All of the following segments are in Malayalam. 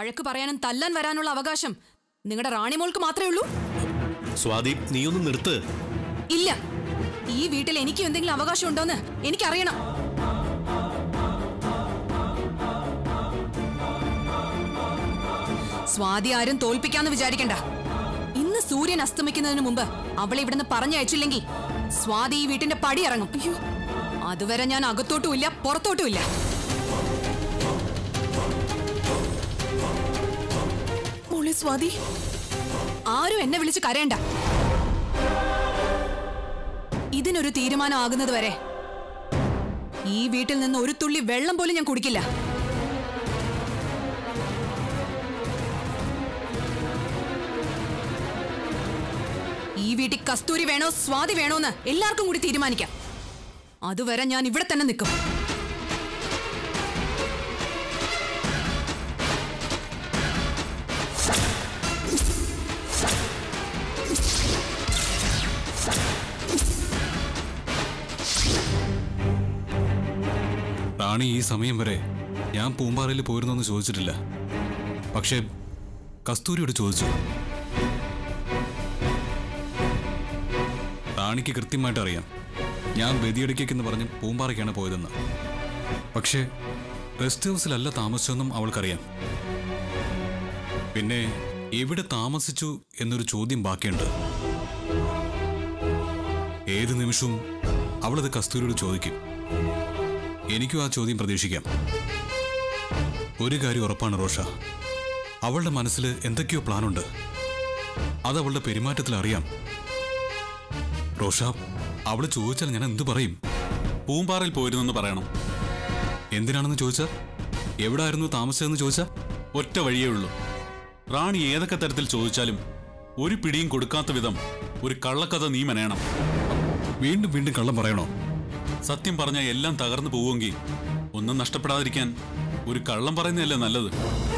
വഴക്ക് പറയാനും തല്ലാൻ വരാനുള്ള അവകാശം നിങ്ങളുടെ റാണിമോൾക്ക് മാത്രമേ ഉള്ളൂ സ്വാതി നീ ഒന്ന് നിർത്ത് ഇല്ല ഈ വീട്ടിൽ എനിക്ക് എന്തെങ്കിലും അവകാശം ഉണ്ടോന്ന് എനിക്കറിയണം സ്വാതി ആരും തോൽപ്പിക്കാന്ന് വിചാരിക്കണ്ട ഇന്ന് സൂര്യൻ അസ്തമിക്കുന്നതിന് മുമ്പ് അവളെ ഇവിടുന്ന് പറഞ്ഞയച്ചില്ലെങ്കിൽ സ്വാതി ഈ വീട്ടിന്റെ പടി ഇറങ്ങും അയ്യോ അതുവരെ ഞാൻ അകത്തോട്ടുമില്ല പുറത്തോട്ടുമില്ല മോളെ സ്വാതി ആരും എന്നെ വിളിച്ച് കരയണ്ട ഇതിനൊരു തീരുമാനം ആകുന്നത് വരെ ഈ വീട്ടിൽ നിന്ന് ഒരു തുള്ളി വെള്ളം പോലും ഞാൻ കുടിക്കില്ല ഈ വീട്ടിൽ കസ്തൂരി വേണോ സ്വാതി വേണോന്ന് എല്ലാവർക്കും കൂടി തീരുമാനിക്കാം അതുവരെ ഞാൻ ഇവിടെ തന്നെ നിൽക്കും റാണി ഈ സമയം വരെ ഞാൻ പൂമ്പാറയിൽ പോയിരുന്നോന്ന് ചോദിച്ചിട്ടില്ല പക്ഷേ കസ്തൂരിയോട് ചോദിച്ചു റാണിക്ക് കൃത്യമായിട്ട് അറിയാം ഞാൻ ബദിയടിക്കെന്ന് പറഞ്ഞ് പൂമ്പാറയ്ക്കാണ് പോയതെന്ന് പക്ഷേ റെസ്റ്റ് ഹൗസിലല്ല താമസിച്ചെന്നും അവൾക്കറിയാം പിന്നെ എവിടെ താമസിച്ചു എന്നൊരു ചോദ്യം ബാക്കിയുണ്ട് ഏത് നിമിഷവും അവളത് കസ്തൂരിയോട് ചോദിക്കും എനിക്കും ആ ചോദ്യം പ്രതീക്ഷിക്കാം ഒരു കാര്യം ഉറപ്പാണ് റോഷ അവളുടെ മനസ്സിൽ എന്തൊക്കെയോ പ്ലാനുണ്ട് അത് അവളുടെ പെരുമാറ്റത്തിൽ അറിയാം റോഷ അവള് ചോദിച്ചാൽ ഞാൻ എന്തു പറയും പൂമ്പാറയിൽ പോയിരുന്നെന്ന് പറയണം എന്തിനാണെന്ന് ചോദിച്ചാൽ എവിടായിരുന്നു താമസിച്ചതെന്ന് ചോദിച്ചാൽ ഒറ്റ വഴിയേ ഉള്ളൂ റാണി ഏതൊക്കെ തരത്തിൽ ചോദിച്ചാലും ഒരു പിടിയും കൊടുക്കാത്ത വിധം ഒരു കള്ളക്കഥ നീ മെനയണം വീണ്ടും വീണ്ടും കള്ളം പറയണോ സത്യം പറഞ്ഞാൽ എല്ലാം തകർന്നു പോവുമെങ്കിൽ ഒന്നും നഷ്ടപ്പെടാതിരിക്കാൻ ഒരു കള്ളം പറയുന്നതല്ലേ നല്ലത്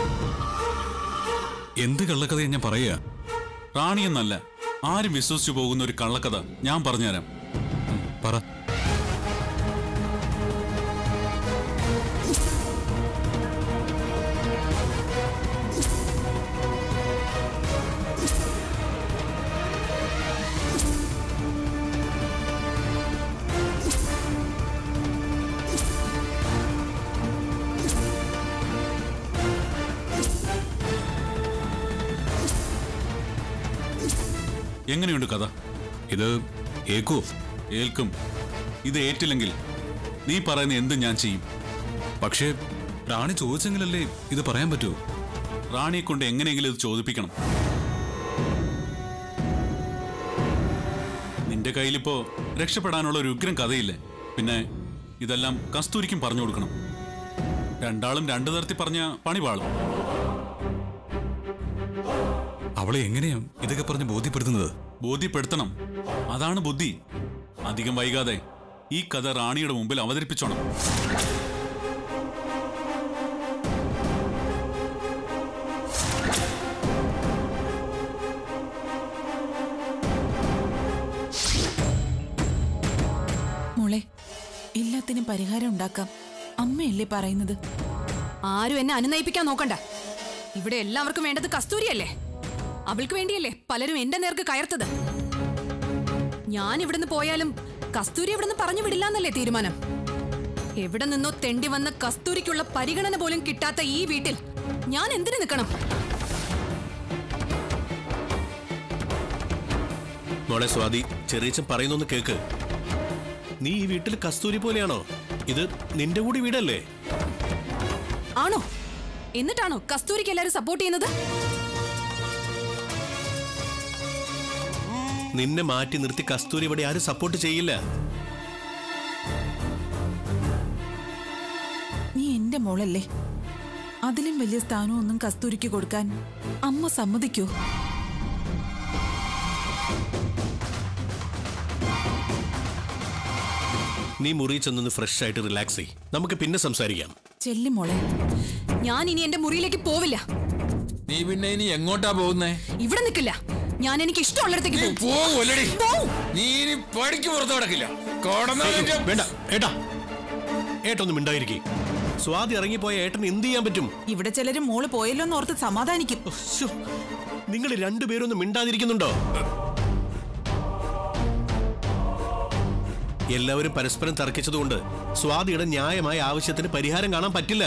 എന്ത് കള്ളക്കഥയാണ് ഞാൻ പറയുക റാണിയെന്നല്ല ആരും വിശ്വസിച്ചു പോകുന്ന ഒരു കള്ളക്കഥ ഞാൻ പറഞ്ഞുതരാം പറ എങ്ങനെയുണ്ട് കഥ ഇത് ഏക്കോ ഏൽക്കും ഇത് ഏറ്റില്ലെങ്കിൽ നീ പറയുന്ന എന്തും ഞാൻ ചെയ്യും പക്ഷേ റാണി ചോദിച്ചെങ്കിലല്ലേ ഇത് പറയാൻ പറ്റൂ റാണിയെ കൊണ്ട് എങ്ങനെയെങ്കിലും ഇത് ചോദിപ്പിക്കണം നിന്റെ കയ്യിലിപ്പോ രക്ഷപ്പെടാനുള്ള ഒരു ഉഗ്രം കഥയില്ലേ പിന്നെ ഇതെല്ലാം കസ്തൂരിക്കും പറഞ്ഞു കൊടുക്കണം രണ്ടാളും രണ്ടു തരത്തിൽ പറഞ്ഞ പണി പാളും അവളെ എങ്ങനെയാ ഇതൊക്കെ പറഞ്ഞ് ബോധ്യപ്പെടുത്തുന്നത് ബോധ്യപ്പെടുത്തണം അതാണ് ബുദ്ധി അധികം വൈകാതെ ഈ കഥ റാണിയുടെ മുമ്പിൽ അവതരിപ്പിച്ചോണം മോളെ എല്ലാത്തിനും പരിഹാരം ഉണ്ടാക്കാം അമ്മയല്ലേ പറയുന്നത് ആരും എന്നെ അനുനയിപ്പിക്കാൻ നോക്കണ്ട ഇവിടെ എല്ലാവർക്കും വേണ്ടത് കസ്തൂരിയല്ലേ അവൾക്ക് വേണ്ടിയല്ലേ പലരും എന്റെ നേർക്ക് കയർത്തത് ഞാൻ ഇവിടുന്ന് പോയാലും കസ്തൂരി ഇവിടുന്ന് പറഞ്ഞു വിടില്ലാന്നല്ലേ തീരുമാനം എവിടെ നിന്നോ തെണ്ടി വന്ന കസ്തൂരിക്കുള്ള പരിഗണന പോലും കിട്ടാത്ത ഈ വീട്ടിൽ ഞാൻ എന്തിനു നിൽക്കണം മോളെ സ്വാതി ചെറിയച്ചൻ പറയുന്നൊന്ന് കേക്ക് നീ ഈ വീട്ടിൽ കസ്തൂരി പോലെയാണോ ഇത് നിന്റെ കൂടി വീടല്ലേ ആണോ എന്നിട്ടാണോ കസ്തൂരിക്ക് എല്ലാരും സപ്പോർട്ട് ചെയ്യുന്നത് നിന്നെ മാറ്റി നിർത്തി കസ്തൂരി ഇവിടെ ആരും സപ്പോർട്ട് ചെയ്യില്ല നീ എന്റെ മോളല്ലേ അതിലും വലിയ സ്ഥാനമൊന്നും കസ്തൂരിക്ക് കൊടുക്കാൻ അമ്മ സമ്മതിക്കോ നീ മുറി ചെന്നൊന്ന് ഫ്രഷ് ആയിട്ട് റിലാക്സ് ചെയ് നമുക്ക് പിന്നെ സംസാരിക്കാം ചെല്ലി മോളെ ഞാൻ ഇനി എന്റെ മുറിയിലേക്ക് പോവില്ല നീ പിന്നെ ഇനി എങ്ങോട്ടാ പോകുന്നേ ഇവിടെ നിൽക്കില്ല ഞാൻ എനിക്ക് ഇഷ്ടമുള്ളിടത്തേക്ക് നീ പോകും പോവല്ലടി പോവും. നീ ഇനി പടിക്ക് പുറത്ത് കിടക്കില്ല കോടന്നാ നിന്റെ- വേണ്ട ഏട്ടാ ഏട്ടൊന്നും മിണ്ടായിരിക്കേ സ്വാതി ഇറങ്ങിപ്പോയ ഏട്ടൻ എന്ത് ചെയ്യാൻ പറ്റും ഇവിടെ ചിലര് മോള് പോയല്ലോ എന്ന് ഓർത്ത് സമാധാനിക്കും ശ്ശോ, നിങ്ങൾ രണ്ടുപേരൊന്നും മിണ്ടാതിരിക്കുന്നുണ്ടോ എല്ലാവരും പരസ്പരം തർക്കിച്ചതുകൊണ്ട് സ്വാതിയുടെ ന്യായമായ ആവശ്യത്തിന് പരിഹാരം കാണാൻ പറ്റില്ല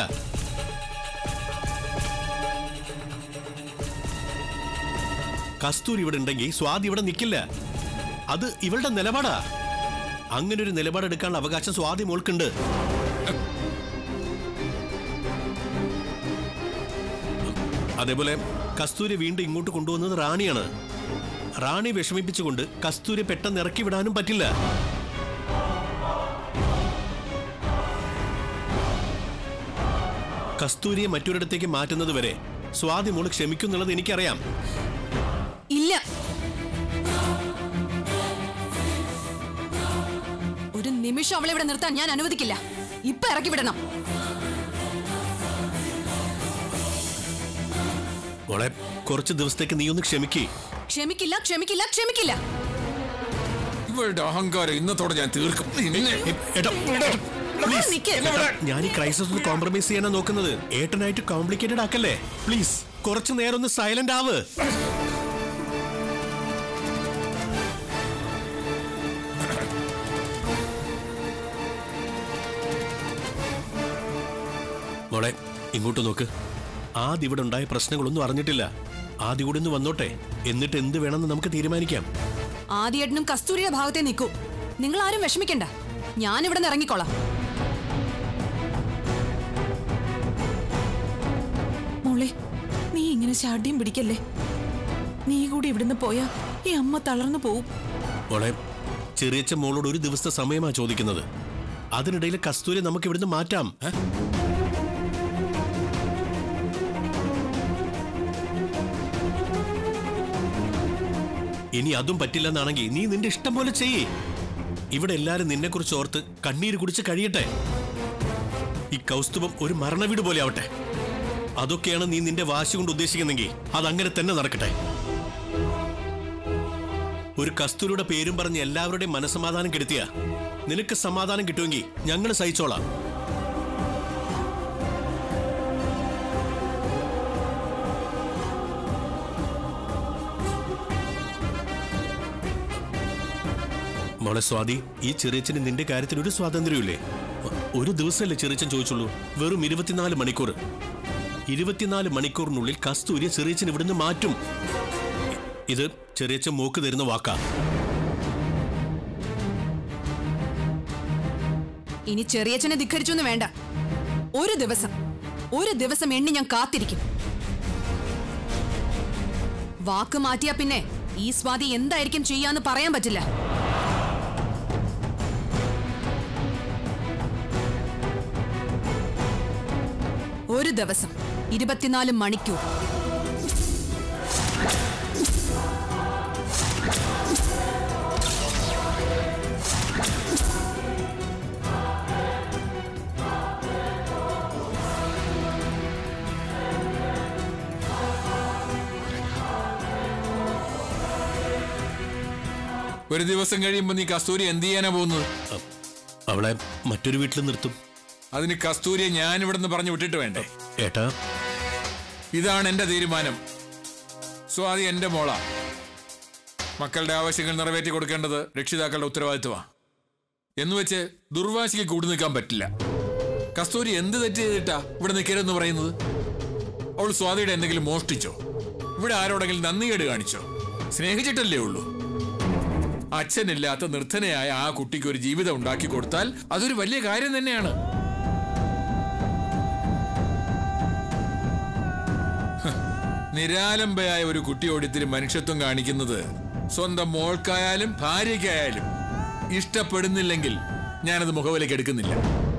കസ്തൂരി ഇവിടെ ഉണ്ടെങ്കിൽ സ്വാതി ഇവിടെ നിൽക്കില്ല അത് ഇവളുടെ നിലപാടാ അങ്ങനെ ഒരു നിലപാടെടുക്കാനുള്ള അവകാശം സ്വാതി മോൾക്കുണ്ട് അതേപോലെ കസ്തൂരി വീണ്ടും ഇങ്ങോട്ട് കൊണ്ടുവന്നത് റാണിയാണ് റാണി വിഷമിപ്പിച്ചുകൊണ്ട് കസ്തൂരി പെട്ടെന്ന് ഇറക്കി വിടാനും പറ്റില്ല കസ്തൂരിയെ മറ്റൊരിടത്തേക്ക് മാറ്റുന്നത് വരെ സ്വാതി മോള് ക്ഷമിക്കുന്നുള്ളത് എനിക്കറിയാം ഇല്ല ഒരു നിമിഷം അവളെ ഇവിടെ നിർത്താൻ ഞാൻ അനുവദിക്കില്ല ഇപ്പൊ ഇറക്കി വിടണം മോളെ കുറച്ച് ദിവസത്തേക്ക് നീ ഒന്ന് ക്ഷമിക്കേ ക്ഷമിക്കില്ല ക്ഷമിക്കില്ല ക്ഷമിക്കില്ല ഇവളുടെ അഹങ്കാരം ഇന്നത്തോടെ ഞാൻ തീർക്കും നിന്നെ നിക്ക്. ഞാൻ ഈ ക്രൈസിസ് ഒന്ന് കോംപ്രമൈസ് ചെയ്യാനാ നോക്കുന്നത് ഏട്ടനായിട്ട് കോംപ്ലിക്കേറ്റഡ് ആക്കല്ലേ പ്ലീസ് കുറച്ചു നേരം ഒന്ന് സൈലന്റ് ആവ് മോളെ ഇങ്ങോട്ട് നോക്ക് ആദ്യം ഇവിടെ ഉണ്ടായ പ്രശ്നങ്ങളൊന്നും അറിഞ്ഞിട്ടില്ല ആദ്യം കൂടി ഒന്ന് വന്നോട്ടെ എന്നിട്ട് എന്ത് വേണമെന്ന് നമുക്ക് തീരുമാനിക്കാം ആദ്യേട്ടനും കസ്തൂരിയുടെ ഭാഗത്തെ നിൽക്കൂ നിങ്ങൾ ആരും വിഷമിക്കണ്ട ഞാൻ ഇവിടെ നിന്ന് ഇറങ്ങിക്കോളാം മോളെ നീ ഇങ്ങനെ ശാഠ്യം പിടിക്കല്ലേ നീ കൂടി ഇവിടുന്ന് പോയാ ഈ അമ്മ തളർന്നു പോവും മോളെ ചെറിയച്ച മോളോട് ഒരു ദിവസത്തെ സമയമാ ചോദിക്കുന്നത് അതിനിടയിൽ കസ്തൂരി നമുക്ക് ഇവിടുന്ന് മാറ്റാം ഏ? ഇനി അതും പറ്റില്ലെന്നാണെങ്കിൽ നീ നിന്റെ ഇഷ്ടം പോലെ ചെയ്യേ ഇവിടെ എല്ലാരും നിന്നെ കുറിച്ച് ഓർത്ത് കണ്ണീര് കുടിച്ച് കഴിയട്ടെ ഈ കൗസ്തുഭം ഒരു മരണവീട് പോലെ ആവട്ടെ അതൊക്കെയാണ് നീ നിന്റെ വാശി കൊണ്ട് ഉദ്ദേശിക്കുന്നെങ്കിൽ അതങ്ങനെ തന്നെ നടക്കട്ടെ ഒരു കസ്തൂരിയുടെ പേരും പറഞ്ഞ് എല്ലാവരുടെയും മനസ്സമാധാനം കെടുത്തിയ നിനക്ക് സമാധാനം കിട്ടുമെങ്കിൽ ഞങ്ങൾ സഹിച്ചോളാം മോളെ സ്വാതി ഈ ചെറിയച്ചന് നിന്റെ കാര്യത്തിൽ ഒരു സ്വാതന്ത്ര്യമില്ലേ ഒരു ദിവസമല്ലേ ചെറിയച്ചൻ ചോദിച്ചുള്ളൂ വെറും ഇരുപത്തിനാല് മണിക്കൂർ ഇരുപത്തിനാല് മണിക്കൂറിനുള്ളിൽ കസ്തൂരി ചെറിയച്ചൻ ഇവിടുന്ന് മാറ്റും ഇത് ചെറിയച്ചൻ മോക്ക് തരുന്ന വാക്കാ ഇനി ചെറിയച്ഛനെ ധിക്കരിച്ചൊന്നും വേണ്ട ഒരു ദിവസം ഒരു ദിവസം എണ്ണി ഞാൻ കാത്തിരിക്കും വാക്ക് മാറ്റിയാ പിന്നെ ഈ സ്വാതി എന്തായിരിക്കും ചെയ്യാന്ന് പറയാൻ പറ്റില്ല ഒരു ദിവസം ഇരുപത്തിനാല് മണിക്കൂർ ഒരു ദിവസം കഴിയുമ്പോ നീ കസ്തൂരി എന്ത് ചെയ്യാനാ പോകുന്നത് അ- അവളെ മറ്റൊരു വീട്ടിൽ നിർത്തും അതിന് കസ്തൂരിയെ ഞാൻ ഇവിടുന്ന് പറഞ്ഞു വിട്ടിട്ട് വേണ്ടേ ഏട്ടാ ഇതാണ് എന്റെ തീരുമാനം സ്വാതി എന്റെ മോളാ മക്കളുടെ ആവശ്യങ്ങൾ നിറവേറ്റി കൊടുക്കേണ്ടത് രക്ഷിതാക്കളുടെ ഉത്തരവാദിത്വമാണ് എന്നുവെച്ച് ദുർവാശിക്ക് കൂടി നിൽക്കാൻ പറ്റില്ല കസ്തൂരി എന്ത് തെറ്റ് ചെയ്തിട്ടാ ഇവിടെ നിൽക്കരുതെന്ന് പറയുന്നത് അവൾ സ്വാതിയുടെ എന്തെങ്കിലും മോഷ്ടിച്ചോ ഇവിടെ ആരോടെങ്കിലും നന്ദികേട് കാണിച്ചോ സ്നേഹിച്ചിട്ടല്ലേ ഉള്ളൂ അച്ഛനില്ലാത്ത നിർധനയായ ആ കുട്ടിക്ക് ഒരു ജീവിതം ഉണ്ടാക്കി കൊടുത്താൽ അതൊരു വലിയ കാര്യം തന്നെയാണ് നിരാലംബയായ ഒരു കുട്ടിയോട് ഇത്തിരി മനുഷ്യത്വം കാണിക്കുന്നത് സ്വന്തം മോൾക്കായാലും ഭാര്യയ്ക്കായാലും ഇഷ്ടപ്പെടുന്നില്ലെങ്കിൽ ഞാനത് മുഖവിലേക്ക് എടുക്കുന്നില്ല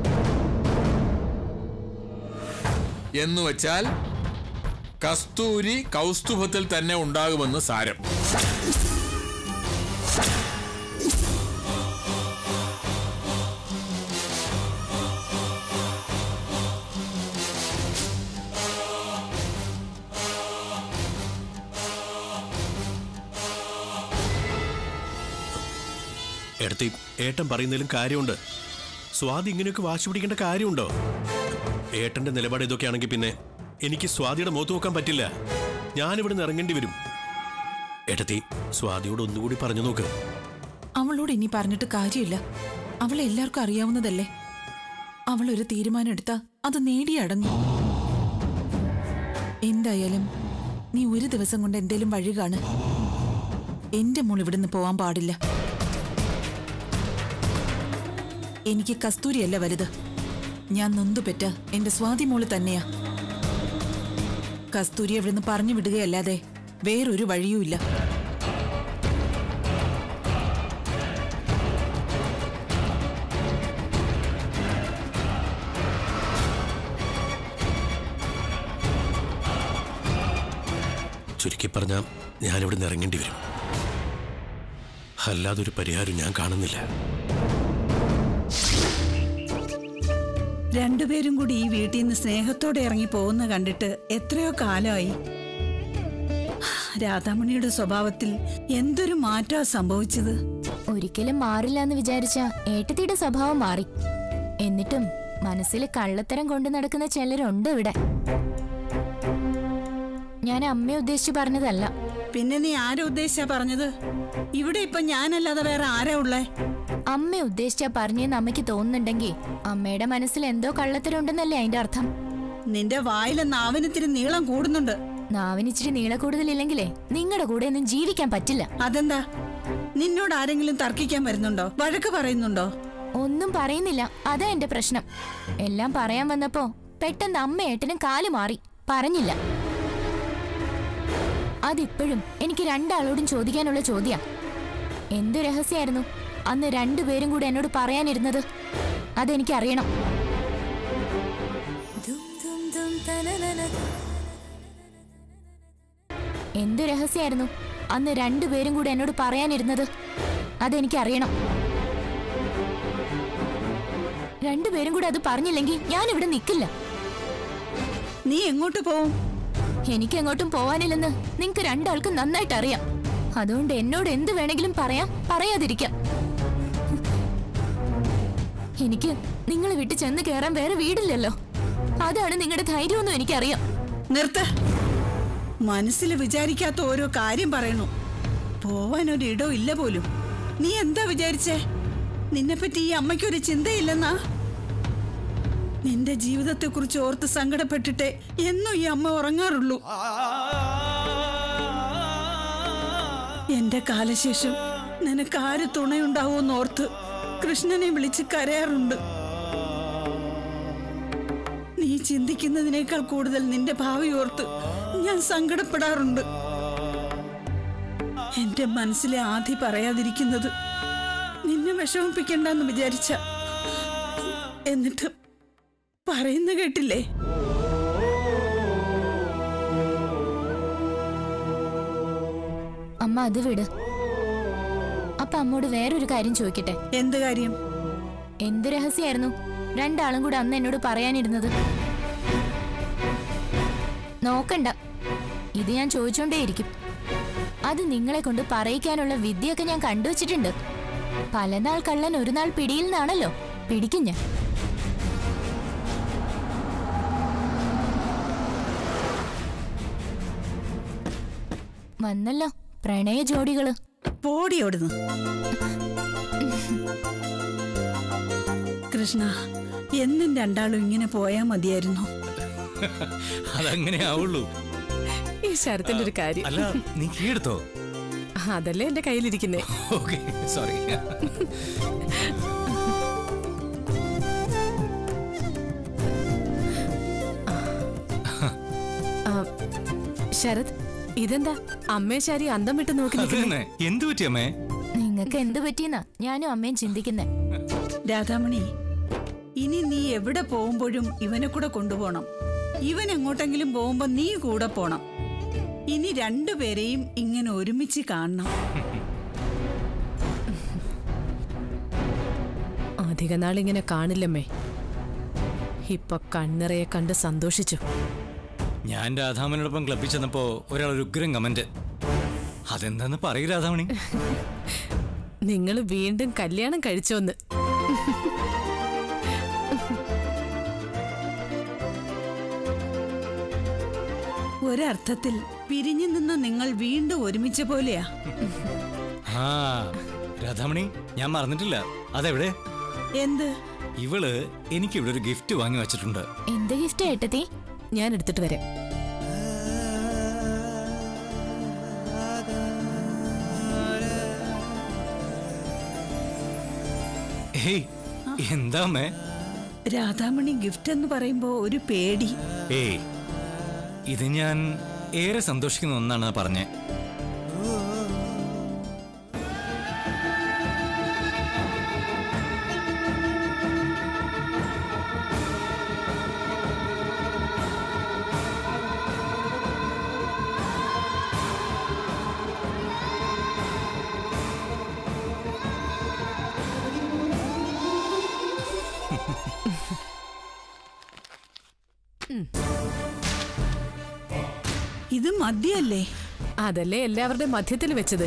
എന്ന് വെച്ചാൽ കസ്തൂരി കൗസ്തുഭത്തിൽ തന്നെ ഉണ്ടാകുമെന്ന് സാരം എടുത്തി ഏട്ടൻ പറയുന്നതിലും കാര്യമുണ്ട് സ്വാതി ഇങ്ങനെയൊക്കെ വാശി പിടിക്കേണ്ട കാര്യമുണ്ടോ ഏട്ടന്റെ നിലപാട് ഇതൊക്കെയാണെങ്കിൽ പിന്നെ എനിക്ക് സ്വാതിയുടെ മുഖത്ത് നോക്കാൻ പറ്റില്ല ഞാനിവിടെ ഇറങ്ങേണ്ടി വരും ഏട്ടത്തി സ്വാതിയോട് ഒന്നുകൂടി പറഞ്ഞു നോക്ക് അവളോട് ഇനി പറഞ്ഞിട്ട് കാര്യമില്ല അവളെ എല്ലാവർക്കും അറിയാവുന്നതല്ലേ അവൾ ഒരു തീരുമാനം എടുത്താ അത് നേടിയടങ്ങും എന്തായാലും നീ ഒരു ദിവസം കൊണ്ട് എന്തേലും വഴി കാണ് എന്റെ മോൾ ഇവിടുന്ന് പോവാൻ പാടില്ല എനിക്ക് കസ്തൂരിയല്ല വലുത് ഞാൻ നൊന്തുപെറ്റ എന്റെ സ്വാതി മോള് തന്നെയാ കസ്തൂരി ഇവിടുന്ന് പറഞ്ഞു വിടുകയല്ലാതെ വേറൊരു വഴിയുമില്ല ചുരുക്കി പറഞ്ഞാൽ ഞാനിവിടെ നിന്ന് ഇറങ്ങേണ്ടി വരും അല്ലാതൊരു പരിഹാരം ഞാൻ കാണുന്നില്ല രണ്ടുപേരും കൂടി ഈ വീട്ടിൽ നിന്ന് സ്നേഹത്തോടെ ഇറങ്ങി പോകുന്ന കണ്ടിട്ട് എത്രയോ കാലമായി രാധാമണിയുടെ സ്വഭാവത്തിൽ എന്തൊരു മാറ്റാ സംഭവിച്ചത് ഒരിക്കലും മാറില്ല എന്ന് വിചാരിച്ച ഏട്ടത്തിയുടെ സ്വഭാവം മാറി എന്നിട്ടും മനസ്സിൽ കള്ളത്തരം കൊണ്ടു നടക്കുന്ന ചിലരുണ്ട് ഇവിടെ ഞാൻ അമ്മയെ ഉദ്ദേശിച്ചു പറഞ്ഞതല്ല പിന്നെ നീ ആരെ ഉദ്ദേശിച്ചാ പറഞ്ഞത് ഇവിടെ ഇപ്പൊ ഞാനല്ലാതെ വേറെ ആരാ ഉള്ളേ അമ്മ ഉദ്ദേശിച്ചാ പറഞ്ഞെന്ന് അമ്മയ്ക്ക് തോന്നുന്നുണ്ടെങ്കിൽ അമ്മയുടെ മനസ്സിൽ എന്തോ കള്ളത്തരം ഉണ്ടെന്നല്ലേ അതിന്റെ അർത്ഥം നിന്റെ വായിലെ നാവിനത്തിരി നീളം കൂടുന്നുണ്ട് നാവിനിച്ചിരി നീള കൂടുതലില്ലെങ്കിലേ നിങ്ങളുടെ കൂടെ ഒന്നും ജീവിക്കാൻ പറ്റില്ല അതെന്താ നിന്നോട് ആരെങ്കിലും തർക്കിക്കാൻ വരുന്നുണ്ടോ വഴക്ക് പറയുന്നുണ്ടോ ഒന്നും പറയുന്നില്ല അതാ എന്റെ പ്രശ്നം എല്ലാം പറയാൻ വന്നപ്പോ പെട്ടെന്ന് അമ്മ ഏട്ടനും കാല് മാറി പറഞ്ഞില്ല അതിപ്പോഴും എനിക്ക് രണ്ടാളോടും ചോദിക്കാനുള്ള ചോദ്യാ എന്തു രഹസ്യായിരുന്നു അന്ന് രണ്ടുപേരും കൂടെ എന്നോട് പറയാനിരുന്നത് അതെനിക്ക് അറിയണം എന്തു രഹസ്യായിരുന്നു അന്ന് രണ്ടുപേരും കൂടെ എന്നോട് പറയാനിരുന്നത് അതെനിക്ക് അറിയണം രണ്ടുപേരും കൂടെ അത് പറഞ്ഞില്ലെങ്കിൽ ഞാൻ ഇവിടെ നിൽക്കില്ല നീ എങ്ങോട്ട് പോവും എനിക്ക് എങ്ങോട്ടും പോവാനില്ലെന്ന് നിങ്ങക്ക് രണ്ടാൾക്കും നന്നായിട്ട് അറിയാം അതുകൊണ്ട് എന്നോട് എന്ത് വേണമെങ്കിലും പറയാം പറയാതിരിക്കാം എനിക്ക് നിങ്ങൾ വിട്ട് ചെന്ന് കയറാൻ വേറെ വീടില്ലല്ലോ അതാണ് നിങ്ങളുടെ ധൈര്യമെന്നും എനിക്കറിയാം നിർത്ത് മനസ്സിൽ വിചാരിക്കാത്ത ഓരോ കാര്യം പറയണു പോവാൻ ഒരു ഇടവും ഇല്ല പോലും നീ എന്താ വിചാരിച്ചേ നിന്നെപ്പറ്റി ഈ അമ്മയ്ക്കൊരു ചിന്തയില്ലെന്നാ നിന്റെ ജീവിതത്തെക്കുറിച്ച് ഓർത്ത് സങ്കടപ്പെട്ടിട്ടേ എന്നും ഈ അമ്മ ഉറങ്ങാറുള്ളൂ എന്റെ കാലശേഷം നിനക്ക് ആര് തുണയുണ്ടാവുമെന്ന് ഓർത്ത് കൃഷ്ണനെ വിളിച്ച് കരയാറുണ്ട് നീ ചിന്തിക്കുന്നതിനേക്കാൾ കൂടുതൽ നിന്റെ ഭാവി ഓർത്ത് ഞാൻ സങ്കടപ്പെടാറുണ്ട് എന്റെ മനസ്സിലെ ആധി പറയാതിരിക്കുന്നത് നിന്നെ വിഷമിപ്പിക്കണ്ടെന്ന് വിചാരിച്ച എന്നിട്ട് പറയുന്ന കേട്ടില്ലേ അമ്മ അത് വിട് അപ്പൊ അമ്മോട് വേറൊരു കാര്യം ചോദിക്കട്ടെ എന്ത് കാര്യം എന്ത് രഹസ്യായിരുന്നു രണ്ടാളും കൂടെ അന്ന് എന്നോട് പറയാനിരുന്നത് നോക്കണ്ട ഇത് ഞാൻ ചോദിച്ചോണ്ടേയിരിക്കും അത് നിങ്ങളെ കൊണ്ട് പറയിക്കാനുള്ള വിദ്യയൊക്കെ ഞാൻ കണ്ടുവച്ചിട്ടുണ്ട് പലനാൾ കള്ളൻ ഒരു നാൾ പിടിയിൽ നിന്നാണല്ലോ പിടിക്കും ഞാൻ വന്നല്ലോ പ്രണയ ജോഡികള് പോടി അവിടുന്ന് കൃഷ്ണ എന്നും രണ്ടാളും ഇങ്ങനെ പോയാ മതിയായിരുന്നു അതങ്ങനെ ആവുള്ളൂ ഈ ശരത്തിന്റെ ഒരു കാര്യം അല്ല നീ കീഴെടുത്തോ അതല്ലേ എന്റെ കയ്യിലിരിക്കുന്നേ ഓക്കെ സോറി ആ, ശരത് ഇതെന്താ അമ്മേ ശാരി അന്തം വിട്ട് നോക്കി അത് നിൽക്കുന്നെ? തന്നെ എന്തു പറ്റിയമ്മേ നിങ്ങൾക്ക് എന്ത് പറ്റിയെന്നാ ഞാനും അമ്മയും ചിന്തിക്കുന്നേ രാധാമണി ഇനി നീ എവിടെ പോകുമ്പോഴും ഇവനെ കൂടെ കൊണ്ടുപോകണം ഇവൻ എങ്ങോട്ടെങ്കിലും പോകുമ്പോ നീ കൂടെ പോണം ഇനി രണ്ടുപേരെയും ഇങ്ങനെ ഒരുമിച്ച് കാണണം അധിക നാളിങ്ങനെ കാണില്ലമ്മേ ഇപ്പൊ കണ്ണിറയെ കണ്ട് സന്തോഷിച്ചു ഞാൻ രാധാമനോടൊപ്പം ക്ലബ്ബിൽ ചെന്നപ്പോ ഒരാൾ ഒരു ഉഗ്രം കമന്റ് അതെന്താന്ന് പറയൂ രാധാമണി നിങ്ങൾ വീണ്ടും കല്യാണം കഴിച്ചോന്ന് ഒരർത്ഥത്തിൽ പിരിഞ്ഞു നിന്ന് നിങ്ങൾ വീണ്ടും ഒരുമിച്ച പോലെയാ ആ രാധാമണി ഞാൻ മറന്നിട്ടില്ല അതെവിടെ എന്ത് ഇവള് എനിക്ക് ഇവിടെ ഒരു ഗിഫ്റ്റ് വാങ്ങി വെച്ചിട്ടുണ്ട് എന്ത് ഗിഫ്റ്റ് ഏട്ടത്തി ഞാൻ എടുത്തിട്ട് വരാം ഏയ് എന്താ അമ്മേ രാധാമണി ഗിഫ്റ്റ് എന്ന് പറയുമ്പോ ഒരു പേടി ഏയ് ഇത് ഞാൻ ഏറെ സന്തോഷിക്കുന്ന ഒന്നാണ് പറഞ്ഞേ ഇത് മദ്യല്ലേ അതല്ലേ എല്ലാവരുടെയും മധ്യത്തിൽ വെച്ചത്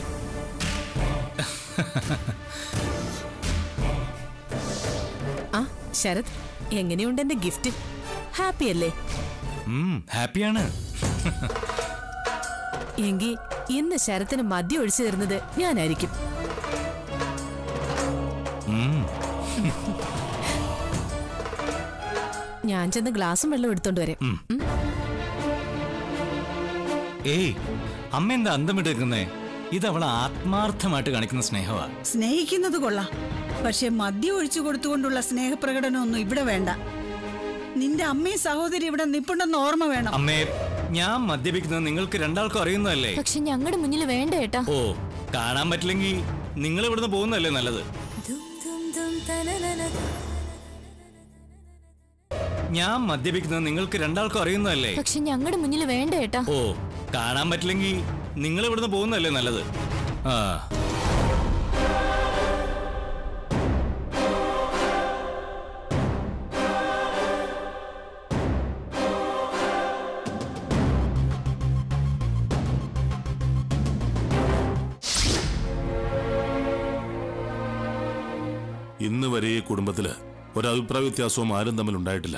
ആ ശരത് എങ്ങനെയുണ്ട് എന്റെ ഗിഫ്റ്റ് ഹാപ്പി അല്ലേ ഉം, ഹാപ്പിയാണ് എങ്കിൽ ഇന്ന് ശരത്തിന് മദ്യം ഒഴിച്ചു തരുന്നത് ഞാനായിരിക്കും ഉം, ഞാൻ ചെന്ന് ഗ്ലാസും വെള്ളം എടുത്തോണ്ട് വരാം ഉം. ഏയ് അമ്മ എന്താ അന്തം വിട്ടേക്കുന്നേ ഇത് അവൾ ആത്മാർത്ഥമായിട്ട് കാണിക്കുന്ന സ്നേഹമാ സ്നേഹിക്കുന്നത് കൊള്ളാം പക്ഷെ മദ്യം ഒഴിച്ചു കൊടുത്തുകൊണ്ടുള്ള സ്നേഹപ്രകടനമൊന്നും ഇവിടെ വേണ്ട നിന്റെ അമ്മയും സഹോദരി ഇവിടെ നിപ്പുണ്ടെന്ന് ഓർമ്മ വേണം അമ്മേ ഞാൻ മദ്യപിക്കുന്നത് നിങ്ങൾക്ക് രണ്ടാൾക്കും അറിയുന്നതല്ലേ പക്ഷെ ഞങ്ങളുടെ മുന്നിൽ വേണ്ട ഏട്ടാ ഓ കാണാൻ പറ്റില്ലെങ്കിൽ നിങ്ങൾ ഇവിടുന്ന് പോകുന്നതല്ലേ നല്ലത് ഞാൻ മദ്യപിക്കുന്നത് നിങ്ങൾക്ക് രണ്ടാൾക്കും അറിയുന്നതല്ലേ പക്ഷെ ഞങ്ങളുടെ മുന്നിൽ വേണ്ട ഏട്ടാ ഓ കാണാൻ പറ്റില്ലെങ്കിൽ നിങ്ങൾ ഇവിടുന്ന് പോകുന്നതല്ലേ നല്ലത് ആ ഇന്ന് വരെ ഈ കുടുംബത്തില് ഒരു അഭിപ്രായ വ്യത്യാസവും ആരും തമ്മിൽ ഉണ്ടായിട്ടില്ല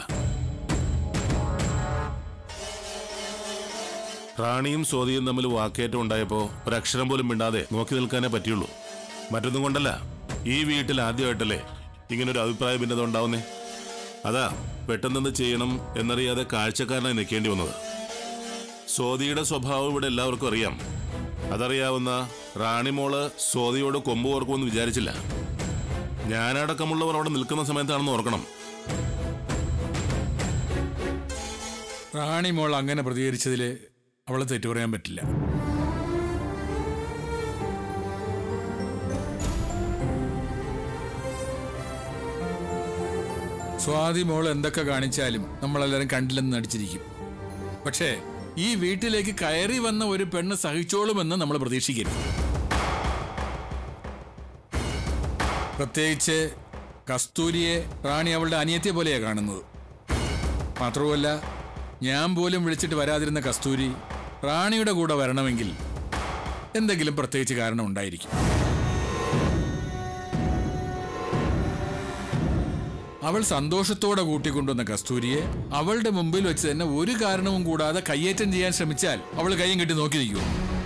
റാണിയും സ്വാതിയും തമ്മിൽ വാക്കേറ്റം ഉണ്ടായപ്പോ ഒരക്ഷരം പോലും മിണ്ടാതെ നോക്കി നിൽക്കാനേ പറ്റിയുള്ളൂ മറ്റൊന്നും കൊണ്ടല്ല ഈ വീട്ടിൽ ആദ്യമായിട്ടല്ലേ ഇങ്ങനൊരു അഭിപ്രായ ഭിന്നത ഉണ്ടാവുന്നേ അതാ പെട്ടെന്നെന്ത് ചെയ്യണം എന്നറിയാതെ കാഴ്ചക്കാരനായി നിൽക്കേണ്ടി വന്നത് സ്വാതിയുടെ സ്വഭാവം ഇവിടെ എല്ലാവർക്കും അറിയാം അതറിയാവുന്ന റാണിമോള് സ്വാതിയോട് കൊമ്പ് ഓർക്കുമെന്ന് വിചാരിച്ചില്ല ഞാനടക്കമുള്ളവർ അവിടെ നിൽക്കുന്ന സമയത്താണെന്ന് ഓർക്കണം റാണി മോൾ അങ്ങനെ പ്രതികരിച്ചതിൽ അവളെ തെറ്റു പറയാൻ പറ്റില്ല സ്വാതി മോൾ എന്തൊക്കെ കാണിച്ചാലും നമ്മളെല്ലാരും കണ്ടില്ലെന്ന് നടിച്ചിരിക്കും പക്ഷേ ഈ വീട്ടിലേക്ക് കയറി വന്ന ഒരു പെണ്ണ് സഹിച്ചോളുമെന്ന് നമ്മൾ പ്രതീക്ഷിക്കരുത് പ്രത്യേകിച്ച് കസ്തൂരിയെ റാണി അവളുടെ അനിയത്തെ പോലെയാണ് കാണുന്നത് മാത്രവുമല്ല ഞാൻ പോലും വിളിച്ചിട്ട് വരാതിരുന്ന കസ്തൂരി റാണിയുടെ കൂടെ വരണമെങ്കിൽ എന്തെങ്കിലും പ്രത്യേകിച്ച് കാരണം ഉണ്ടായിരിക്കും അവൾ സന്തോഷത്തോടെ കൂട്ടിക്കൊണ്ടുവന്ന കസ്തൂരിയെ അവളുടെ മുമ്പിൽ വെച്ച് തന്നെ ഒരു കാരണവും കൂടാതെ കയ്യേറ്റം ചെയ്യാൻ ശ്രമിച്ചാൽ അവൾ കൈയും കെട്ടി നോക്കി നിൽക്കുമോ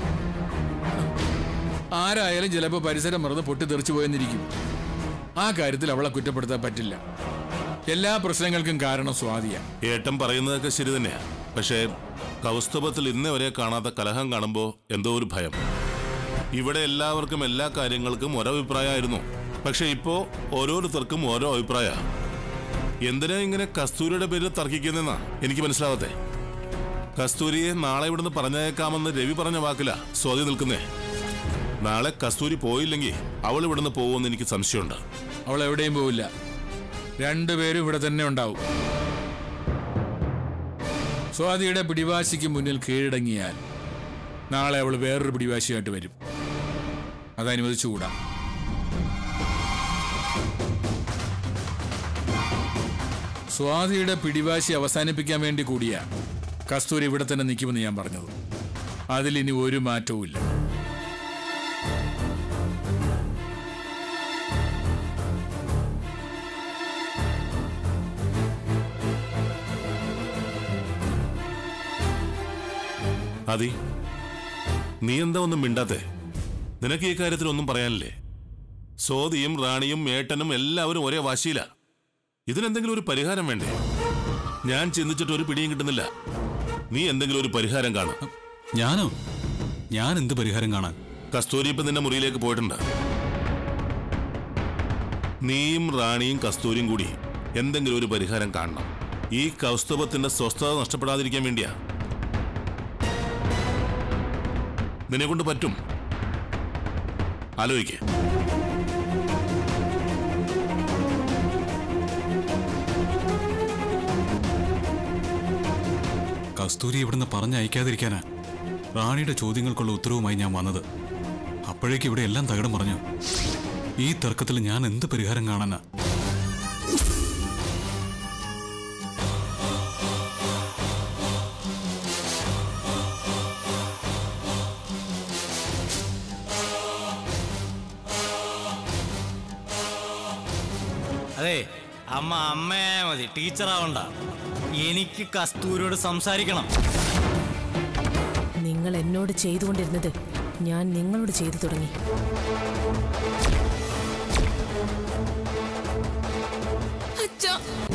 ആരായാലും ചിലപ്പോൾ പരിസരം മറന്ന് പൊട്ടിത്തെറിച്ചു പോയെന്നിരിക്കും ആ കാര്യത്തിൽ അവളെ കുറ്റപ്പെടുത്താൻ പറ്റില്ല എല്ലാ പ്രശ്നങ്ങൾക്കും കാരണം സ്വാതിയാണ് ഏട്ടൻ പറയുന്നതൊക്കെ ശരി തന്നെയാ പക്ഷേ കൗസ്തുഭത്തിൽ ഇന്നേ വരെ കാണാത്ത കലഹം കാണുമ്പോൾ എന്തോ ഒരു ഭയം ഇവിടെ എല്ലാവർക്കും എല്ലാ കാര്യങ്ങൾക്കും ഒരഭിപ്രായമായിരുന്നു പക്ഷെ ഇപ്പോ ഓരോരുത്തർക്കും ഓരോ അഭിപ്രായ എന്തിനാ ഇങ്ങനെ കസ്തൂരിയുടെ പേരിൽ തർക്കിക്കുന്നെന്നാ എനിക്ക് മനസ്സിലാവത്തെ കസ്തൂരിയെ നാളെ ഇവിടുന്ന് പറഞ്ഞേക്കാമെന്ന് രവി പറഞ്ഞ വാക്കില സ്വാതി നിൽക്കുന്നേ നാളെ കസ്തൂരി പോയില്ലെങ്കിൽ അവൾ ഇവിടുന്ന് പോകുമെന്ന് എനിക്ക് സംശയമുണ്ട് അവൾ എവിടെയും പോവില്ല രണ്ടുപേരും ഇവിടെ തന്നെ ഉണ്ടാവും സ്വാതിയുടെ പിടിവാശിക്ക് മുന്നിൽ കീഴടങ്ങിയാൽ നാളെ അവൾ വേറൊരു പിടിവാശിയായിട്ട് വരും അതനുവദിച്ചുകൂടാ സ്വാതിയുടെ പിടിവാശി അവസാനിപ്പിക്കാൻ വേണ്ടി കൂടിയാ കസ്തൂരി ഇവിടെ തന്നെ നിൽക്കുമെന്ന് ഞാൻ പറഞ്ഞത് അതിൽ ഇനി ഒരു മാറ്റവും ഇല്ല അതി നീ എന്താ ഒന്നും മിണ്ടാത്തെ നിനക്ക് ഈ കാര്യത്തിൽ ഒന്നും പറയാനില്ലേ സോതിയും റാണിയും ഏട്ടനും എല്ലാവരും ഒരേ വാശിയില ഇതിനെന്തെങ്കിലും ഒരു പരിഹാരം വേണ്ടേ ഞാൻ ചിന്തിച്ചിട്ട് ഒരു പിടിയും കിട്ടുന്നില്ല നീ എന്തെങ്കിലും ഒരു പരിഹാരം കാണും ഞാനോ ഞാൻ എന്ത് പരിഹാരം കാണാൻ കസ്തൂരി ഇപ്പൊ നിന്റെ മുറിയിലേക്ക് പോയിട്ടുണ്ട് നീയും റാണിയും കസ്തൂരിയും കൂടി എന്തെങ്കിലും ഒരു പരിഹാരം കാണണം ഈ കൗസ്തവത്തിന്റെ സ്വസ്ഥത നഷ്ടപ്പെടാതിരിക്കാൻ വേണ്ടിയാ നിന്നെ കൊണ്ട് പറ്റും ആലോചിക്കേ കസ്തൂരി ഇവിടുന്ന് പറഞ്ഞയക്കാതിരിക്കാനാ റാണിയുടെ ചോദ്യങ്ങൾക്കുള്ള ഉത്തരവുമായി ഞാൻ വന്നത് അപ്പോഴേക്ക് ഇവിടെ എല്ലാം തകിടം പറഞ്ഞു ഈ തർക്കത്തിൽ ഞാൻ എന്ത് പരിഹാരം കാണാനാ അതെ അമ്മ അമ്മയെ മതി ടീച്ചറാവണ്ട എനിക്ക് കസ്തൂരിയോട് സംസാരിക്കണം നിങ്ങൾ എന്നോട് ചെയ്തുകൊണ്ടിരുന്നത് ഞാൻ നിങ്ങളോട് ചെയ്തു തുടങ്ങി അച്ഛാ